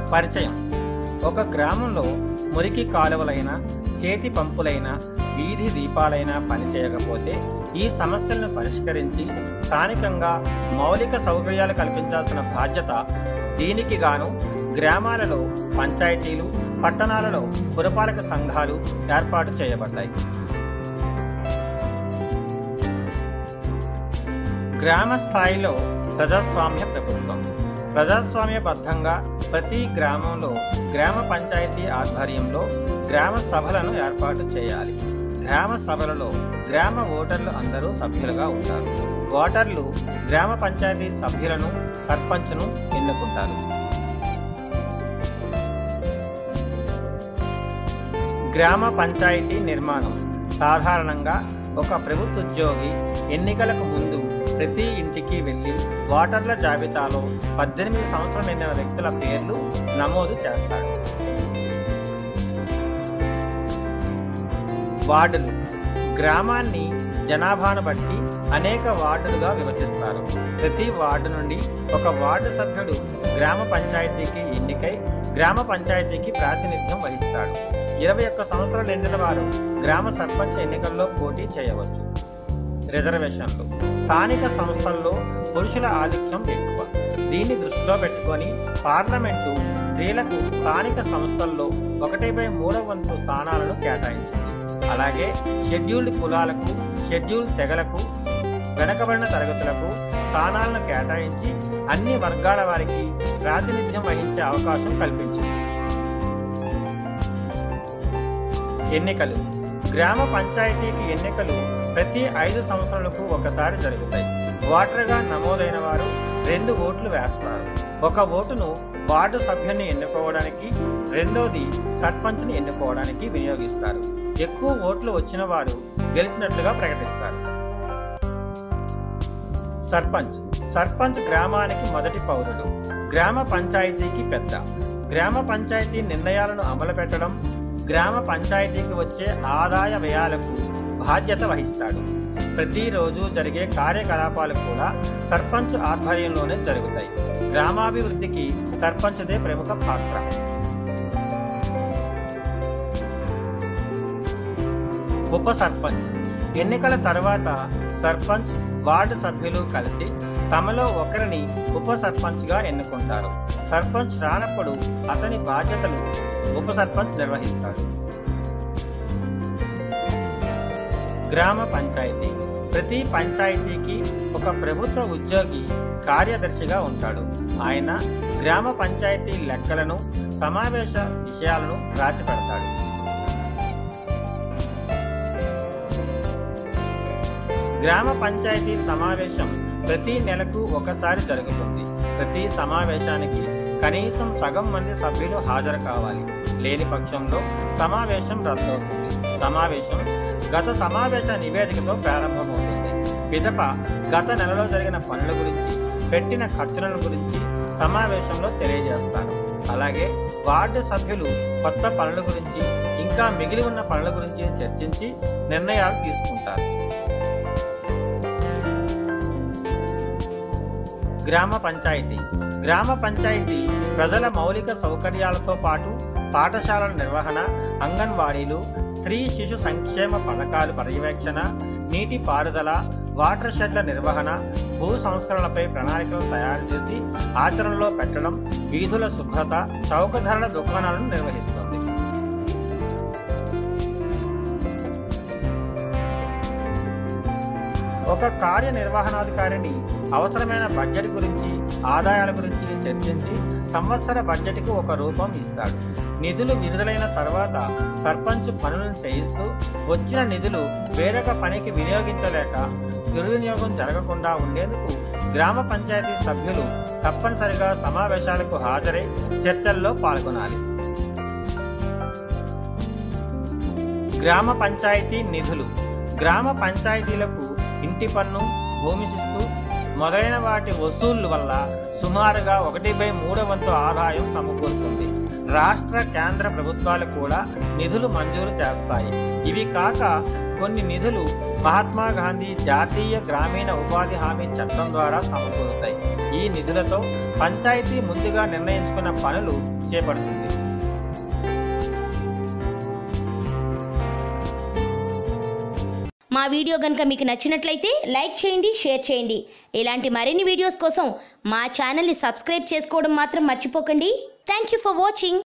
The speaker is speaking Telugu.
పరిచయం ఒక గ్రామంలో మురికి కాలువలైన చేతి పంపులైన వీధి దీపాలైనా పనిచేయకపోతే ఈ సమస్యలను పరిష్కరించి స్థానికంగా మౌలిక సౌకర్యాలు కల్పించాల్సిన బాధ్యత దీనికి గాను గ్రామాలలో పంచాయతీలు పట్టణాలలో పురపాలక సంఘాలు ఏర్పాటు చేయబడ్డాయి గ్రామ స్థాయిలో ప్రజాస్వామ్య ప్రభుత్వం ప్రజాస్వామ్యబద్ధంగా ప్రతి గ్రామంలో గ్రామ పంచాయతీ ఆధ్వర్యంలో గ్రామ సభలను ఏర్పాటు చేయాలి గ్రామ సభలలో గ్రామ ఓటర్లు అందరూ సభ్యులుగా ఉంటారు ఓటర్లు గ్రామ పంచాయతీ సభ్యులను సర్పంచ్ను ఎన్నుకుంటారు గ్రామ పంచాయతీ నిర్మాణం సాధారణంగా ఒక ప్రభుత్వ ఉద్యోగి ఎన్నికలకు ముందు ప్రతి ఇంటికి వెళ్లి ఓటర్ల జాబితాలో పద్దెనిమిది సంవత్సరం నిండిన వ్యక్తుల పేర్లు నమోదు చేస్తాడు వార్డులు గ్రామాన్ని జనాభాను బట్టి అనేక వార్డులుగా విభజిస్తారు ప్రతి వార్డు నుండి ఒక వార్డు సభ్యుడు గ్రామ పంచాయతీకి ఎన్నికై గ్రామ పంచాయతీకి ప్రాతినిధ్యం వహిస్తాడు ఇరవై ఒక్క సంవత్సరాలు నిండిన వారు గ్రామ సర్పంచ్ ఎన్నికల్లో పోటీ చేయవచ్చు రిజర్వేషన్లు స్థానిక సంస్థల్లో పురుషుల ఆధిక్యం ఎక్కువ దీన్ని దృష్టిలో పెట్టుకొని పార్లమెంటు స్త్రీలకు స్థానిక సంస్థల్లో ఒకటి బై మూడవ వంతు స్థానాలను కేటాయించింది అలాగే షెడ్యూల్డ్ కులాలకు షెడ్యూల్డ్ తెగలకు వెనకబడిన తరగతులకు స్థానాలను కేటాయించి అన్ని వర్గాల వారికి ప్రాతినిధ్యం వహించే అవకాశం కల్పించింది ఎన్నికలు గ్రామ పంచాయతీకి ఎన్నికలు ప్రతి ఐదు సంవత్సరాలకు ఒకసారి జరుగుతాయి ఓటర్గా నమోదైన వారు రెండు ఓట్లు వేస్తారు ఒక ఓటును వార్డు సభ్యుని ఎన్నుకోవడానికి రెండోది సర్పంచ్ని ఎన్నుకోవడానికి వినియోగిస్తారు ఎక్కువ ఓట్లు వచ్చిన వారు గెలిచినట్లుగా ప్రకటిస్తారు సర్పంచ్ సర్పంచ్ గ్రామానికి మొదటి పౌరుడు గ్రామ పంచాయతీకి పెద్ద గ్రామ పంచాయతీ నిర్ణయాలను అమలు పెట్టడం గ్రామ పంచాయతీకి వచ్చే ఆదాయ వ్యయాలకు బాధ్యత వహిస్తాడు ప్రతిరోజు జరిగే కార్యకలాపాలు కూడా సర్పంచ్ ఆధ్వర్యంలోనే జరుగుతాయి గ్రామాభివృద్ధికి సర్పంచ్దే ప్రముఖ పాత్ర ఉప సర్పంచ్ ఎన్నికల తర్వాత సర్పంచ్ వార్డు సభ్యులు కలిసి తమలో ఒకరిని ఉప సర్పంచ్గా ఎన్నుకుంటారు సర్పంచ్ రానప్పుడు అతని బాధ్యతలు ఉప సర్పంచ్ నిర్వహిస్తాడు గ్రామ పంచాయతీ ప్రతి పంచాయతీకి ఒక ప్రభుత్వ ఉద్యోగి కార్యదర్శిగా ఉంటాడు ఆయన గ్రామ పంచాయతీ లెక్కలను సమావేశ విషయాలను రాసి పెడతాడు గ్రామ పంచాయతీ సమావేశం ప్రతి నెలకు ఒకసారి జరుగుతుంది ప్రతి సమావేశానికి కనీసం సగం మంది సభ్యులు హాజరు కావాలి లేని పక్షంలో సమావేశం రద్దవుతుంది సమావేశం గత సమావేశ నివేదికతో ప్రారంభమవుతుంది పిదప గత నెలలో జరిగిన పనుల గురించి పెట్టిన ఖర్చుల గురించి సమావేశంలో తెలియజేస్తారు అలాగే వార్డు సభ్యులు కొత్త పనుల గురించి ఇంకా మిగిలి ఉన్న పనుల గురించి చర్చించి నిర్ణయాలు తీసుకుంటారు గ్రామ పంచాయతీ గ్రామ పంచాయతీ ప్రజల మౌలిక సౌకర్యాలతో పాటు పాఠశాలల నిర్వహణ అంగన్వాడీలు స్త్రీ శిశు సంక్షేమ పథకాలు పర్యవేక్షణ నీటి పారుదల వాటర్ షెడ్ల నిర్వహణ భూ సంస్కరణలపై ప్రణాళికలు తయారు చేసి ఆచరణలో పెట్టడం వీధుల శుభ్రత చౌక ధరల దుకాణాలను నిర్వహిస్తుంది ఒక కార్యనిర్వహణాధికారిని అవసరమైన బడ్జెట్ గురించి ఆదాయాల గురించి చర్చించి సంవత్సర బడ్జెట్కు ఒక రూపం ఇస్తాడు నిధులు విడుదలైన తర్వాత సర్పంచ్ పనులను చేయిస్తూ వచ్చిన నిధులు వేరొక పనికి వినియోగించలేక దుర్వినియోగం జరగకుండా ఉండేందుకు గ్రామ పంచాయతీ సభ్యులు తప్పనిసరిగా సమావేశాలకు హాజరై చర్చల్లో పాల్గొనాలి గ్రామ పంచాయతీ నిధులు గ్రామ పంచాయతీలకు ఇంటి పన్ను భూమి శిస్తు మొదలైన వాటి వసూళ్ల వల్ల సుమారుగా ఒకటి బై మూడో వంతు ఆదాయం సమకూరుతుంది రాష్ట్ర కేంద్ర ప్రభుత్వాలు కూడా నిధులు మంజూరు చేస్తాయి ఇవి కాక కొన్ని నిధులు మహాత్మా గాంధీ జాతీయ గ్రామీణ ఉపాధి హామీ చట్టం ద్వారా సమకూరుతాయి ఈ నిధులతో పంచాయతీ ముందుగా నిర్ణయించుకున్న పనులు చేపడుతుంది మా వీడియో కనుక మీకు నచ్చినట్లయితే లైక్ చేయండి షేర్ చేయండి ఇలాంటి మరిన్ని వీడియోస్ కోసం మా ఛానల్ని సబ్స్క్రైబ్ చేసుకోవడం మాత్రం మర్చిపోకండి థ్యాంక్ యూ ఫర్ వాచింగ్